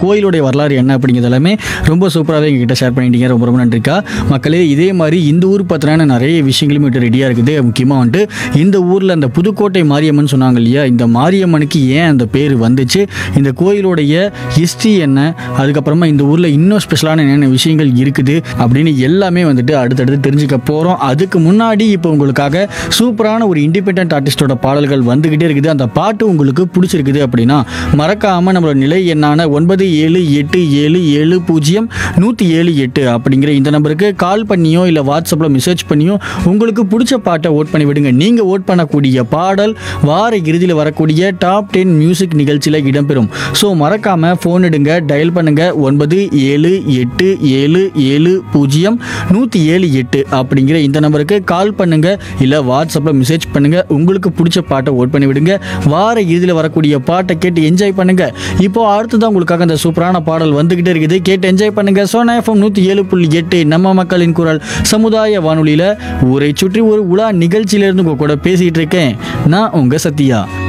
கோயிலுடைய வரலாறு என்ன அப்படிங்கிறது எல்லாமே ரொம்ப சூப்பராகவே எங்ககிட்ட ஷேர் பண்ணிட்டீங்க ரொம்ப ரொம்ப நன்றிக்கா மக்களே இதே மாதிரி இந்த ஊர் பற்றின நிறைய விஷயங்களும் இட்டு ரெடியாக இருக்குது முக்கியமாக வந்துட்டு இந்த ஊரில் அந்த புதுக்கோட்டை மாரியம்மன் சொன்னாங்க இல்லையா இந்த மாரியம்மனுக்கு ஏன் அந்த பேர் வந்துச்சு இந்த கோயிலுடைய ஹிஸ்ட்ரி என்ன அதுக்கப்புறமா இந்த ஊரில் இன்னும் ஸ்பெஷலான என்னென்ன விஷயங்கள் இருக்குது அப்படின்னு எல்லாமே வந்துட்டு அடுத்தடுத்து தெரிஞ்சுக்க போகிறோம் அதுக்கு முன்னாடி இப்போ உங்களுக்காக சூப்பரான ஒரு இண்டிபெண்ட் ஆர்டிஸ்டோட பாடல்கள் வந்துக்கிட்டே இருக்குது அந்த பாட்டு உங்களுக்கு பிடிச்சிருக்குது அப்படின்னா மறக்காமல் நம்மளோட நிலை எண்ணான ஒன்பது ஏழு எட்டு ஏழு ஏழு பூஜ்ஜியம் நூற்றி ஏழு எட்டு அப்படிங்கிற இந்த நம்பருக்கு கால் பண்ணியோ இல்லை வாட்ஸ்அப்பில் மெசேஜ் பண்ணியோ உங்களுக்கு பிடிச்ச பாட்டை ஓட் பண்ணி விடுங்க நீங்கள் ஓட் பண்ணக்கூடிய பாடல் வார இறுதியில் வரக்கூடிய டாப் டென் மியூசிக் நிகழ்ச்சியில் இடம்பெறும் ஸோ மறக்காமல் ஃபோன் எடுங்க டயல் பண்ணுங்க ஒன்பது ஏழு எட்டு ஏழு ஏழு பூஜ்ஜியம் நூற்றி ஏழு எட்டு அப்படிங்கிற இந்த நம்பருக்கு கால் பண்ணுங்க இல்லை வாட்ஸ்அப்பில் மெசேஜ் பண்ணுங்க உங்களுக்கு பிடிச்ச பாட்டை ஓட் பண்ணி விடுங்க வார இறுதியில் வரக்கூடிய பாட்டை கேட்டு என்ஜாய் பண்ணுங்க இப்போ அடுத்ததான் உங்களுக்காக அந்த சூப்பரான பாடல் வந்துகிட்டே இருக்குது கேட்டு என்ஜாய் பண்ணுங்க சோனா எஃப்எம் நூற்றி ஏழு புள்ளி எட்டு நம்ம மக்களின் குரல் சமுதாய வானொலியில் ஊரை சுற்றி ஒரு உலா நிகழ்ச்சியிலிருந்து உங்க கூட பேசிகிட்டு இருக்கேன் நான் உங்க சத்யா